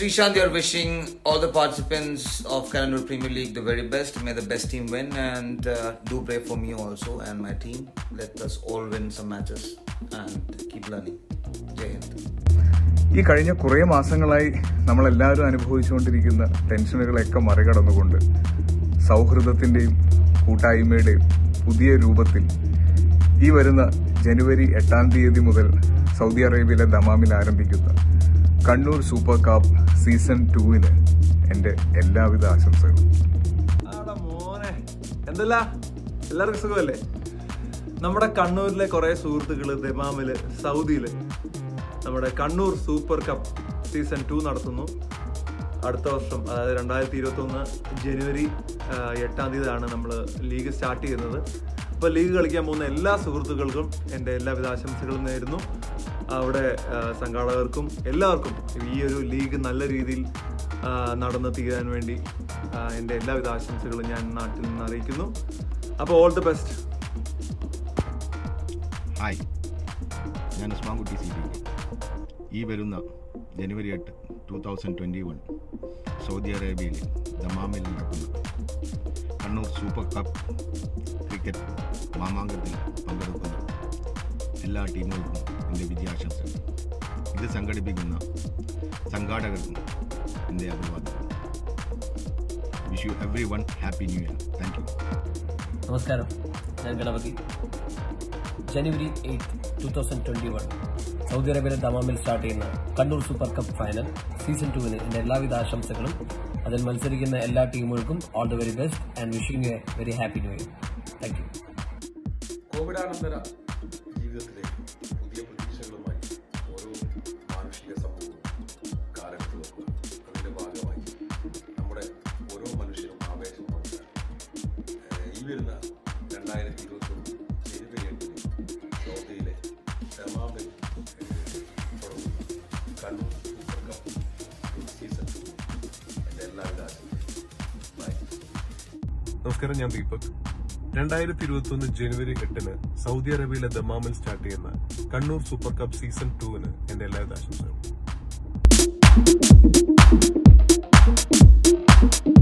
Srishant, you're wishing all the participants of Kannur Premier League the very best. May the best team win, and uh, do pray for me also and my team. Let us all win some matches and keep learning. Jai Hind. ഈ കഴിഞ്ഞ കുറേ മാസങ്ങളായി നമ്മളെല്ലാവരും അനുഭവിച്ചുകൊണ്ടിരിക്കുന്ന ടെൻഷനുകളെയൊക്കെ മറികടന്നുകൊണ്ട് സൗഹൃദത്തിൻ്റെയും കൂട്ടായ്മയുടെയും പുതിയ രൂപത്തിൽ ഈ വരുന്ന ജനുവരി എട്ടാം തീയതി മുതൽ സൗദി അറേബ്യയിലെ ദമാമിൽ ആരംഭിക്കുന്ന കണ്ണൂർ സൂപ്പർ കപ്പ് സീസൺ ടൂവിന് എൻ്റെ എല്ലാവിധ ആശംസകളും ആടാ മോനെ എന്തല്ല എല്ലാവർക്കും സുഖമല്ലേ നമ്മുടെ കണ്ണൂരിലെ കുറെ സുഹൃത്തുക്കള് ദമാമില് സൗദിയില് നമ്മുടെ Kannur super cup season two നടത്തുന്നു അടുത്ത വർഷം അതായത് രണ്ടായിരത്തി ഇരുപത്തി ഒന്ന് ജനുവരി ആ, എട്ടാം തീയതിയാണ് നമ്മൾ ലീഗ് സ്റ്റാർട്ട് ചെയ്യുന്നത് അപ്പോൾ ലീഗ് കളിക്കാൻ പോകുന്ന എല്ലാ സുഹൃത്തുക്കൾക്കും എൻ്റെ എല്ലാവിധ ആശംസകളും നേരുന്നു അവിടെ ആ, സംഘാടകർക്കും എല്ലാവർക്കും ഈ ഒരു ലീഗ് നല്ല രീതിയിൽ ആ, നടന്ന് തീരാൻ വേണ്ടി ആ, എൻ്റെ എല്ലാവിധ ആശംസകളും ഞാൻ നാട്ടിൽ നിന്ന് അറിയിക്കുന്നു അപ്പോൾ ഓൾ ദി ബെസ്റ്റ് ഹായ് ഞാൻ ഉസ്മാൻകുട്ടി സി ബി ഈ വരുന്ന ജനുവരി എട്ട് two thousand twenty one Saudi അറേബ്യയിൽ ദമാമിൽ നടക്കുന്ന കണ്ണൂർ സൂപ്പർ കപ്പ് ക്രിക്കറ്റ് മാമാങ്കത്തിൽ പങ്കെടുക്കുന്ന എല്ലാ ടീമുകൾക്കും എൻ്റെ വിജയാശംസകൾ ഇത് സംഘടിപ്പിക്കുന്ന സംഘാടകർക്കും എൻ്റെ അഭിവാദ്യങ്ങൾ wish you every one happy new year thank you നമസ്കാരം ഞാൻ Ganapathi January eight two thousand twenty one Saudi അറേബ്യയിലെ ദമാമിൽ സ്റ്റാർട്ട് ചെയ്യുന്ന Kannur super cup final season ടുവിന് എൻ്റെ എല്ലാവിധ ആശംസകളും അതിൽ മത്സരിക്കുന്ന എല്ലാ ടീമുകൾക്കും all the very best and wishing a very happy new year thank you കോവിഡാനന്തര ജീവിതത്തിലേക്ക് പുതിയ പ്രതീക്ഷകളുമായി ഓരോ മാനുഷിക സമൂഹവും കാലെടുത്ത് വെക്കുക അതിൻ്റെ ഭാഗമായി നമ്മുടെ ഓരോ മനുഷ്യരും ആവേശം പങ്കിടാൻ ഏഹ് ഈ വരുന്ന രണ്ടായിരത്തി ഇരുപത്തൊന്ന് ജനുവരി എട്ടിന് സൗദിയിലെ ദമാമിൽ ഏഹ് തുടങ്ങുന്ന Kannur super cup season two എൻ്റെ എല്ലാവിധ ആശംസകളും ബൈ നമസ്കാരം ഞാൻ ദീപക് രണ്ടായിരത്തി ഇരുപത്തി ഒന്ന് ജനുവരി എട്ടിന് സൗദി അറേബ്യയിലെ ദമാമിൽ സ്റ്റാർട്ട് ചെയ്യുന്ന കണ്ണൂർ സൂപ്പർ കപ്പ് സീസൺ ടൂവിന് എന്റെ എല്ലാവിധ ആശംസകളും